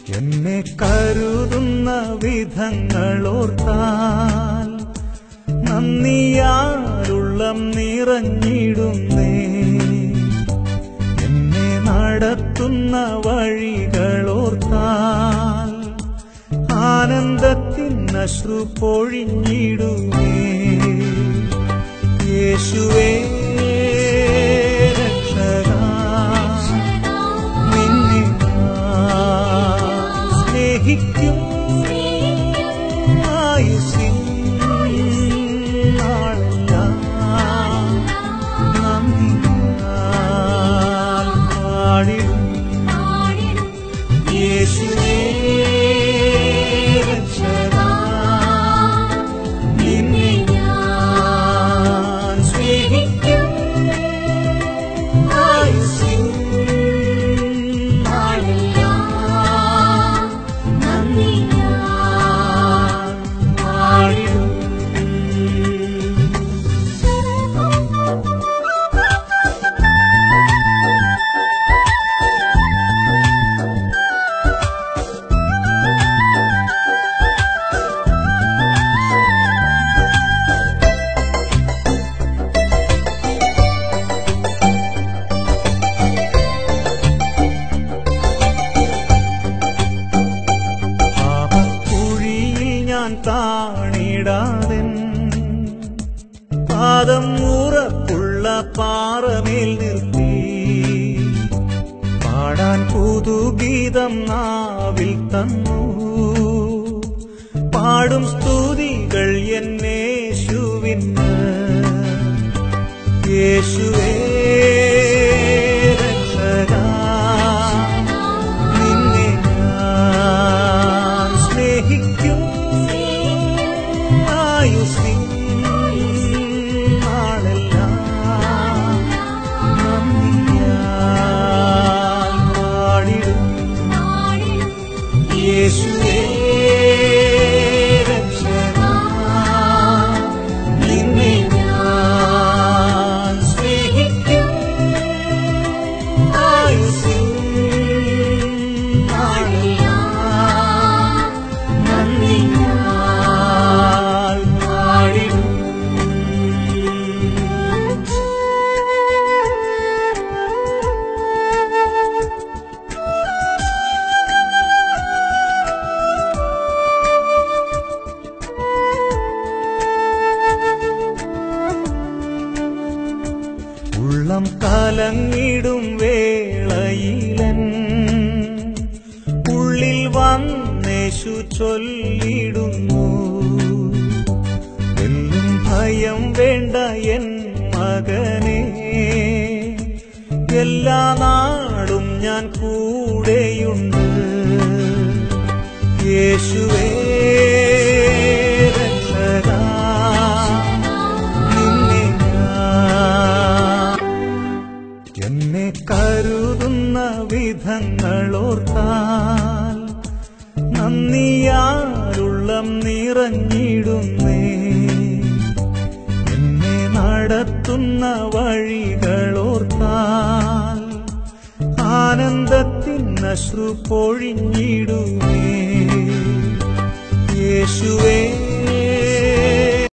എന്നെ കരുതുന്ന വിധങ്ങളോർത്താൽ നന്ദിയാരുള്ളം നിറഞ്ഞിടുന്നേ എന്നെ നടത്തുന്ന വഴികളോർത്താൽ ആനന്ദത്തിൻ അശ്രു പൊഴിഞ്ഞിടുമേ യേശുവേ രക്ഷകാ നിന്നെ ഞാൻ സ്നേഹിക്കും ആയുസ്സിൻ നാളെല്ലാം നന്ദിയാൽ പാടിടും യേശുവേ രക്ഷകാ നിന്നെ ഞാൻ സ്നേഹിക്കും ആയുസ്സിൻ നാളെല്ലാം നന്ദിയാൽ പാടിടും പാപക്കുഴിയിൽ ഞാൻ താണിടാതെ പാദം ഉറപ്പുള്ള പാറമേൽ നിർത്തി പാടാൻ പുതുഗീതം നാവിൽ തന്നു പാടും സ്തുതികൾ എന്നേശുവിന് യേശുവേ രക്ഷകാ നിന്നെ ഞാൻ സ്നേഹിക്കും ആയുസ്സിൻ നാളെല്ലാം നന്ദിയാൽ പാടിടും യേശുവേ രക്ഷകാ നിന്നെ ഞാൻ സ്നേഹിക്കും ആയുസ്സിൻ നാളെല്ലാം നന്ദിയാൽ പാടിടും ഉള്ളം കലങ്ങിടും വേളയിലൻ ഉള്ളിൽ വന്നേശു ചൊല്ലിടുന്നു എന്നും ഭയം വേണ്ട എൻ മകനെ എല്ലാ നാളും ഞാൻ കൂടെയുണ്ട് യേശുവേ രക്ഷകാ നിന്നെ ഞാൻ എന്നെ കരുതുന്ന വിധങ്ങളോർത്താൽ നന്ദിയാരുള്ളം നിറഞ്ഞിടുന്നേ എന്നെ നടത്തുന്ന വഴികളോർത്താൽ ആനന്ദത്തിൻ അശ്രു പൊഴിഞ്ഞിടുമേ യേശുവേ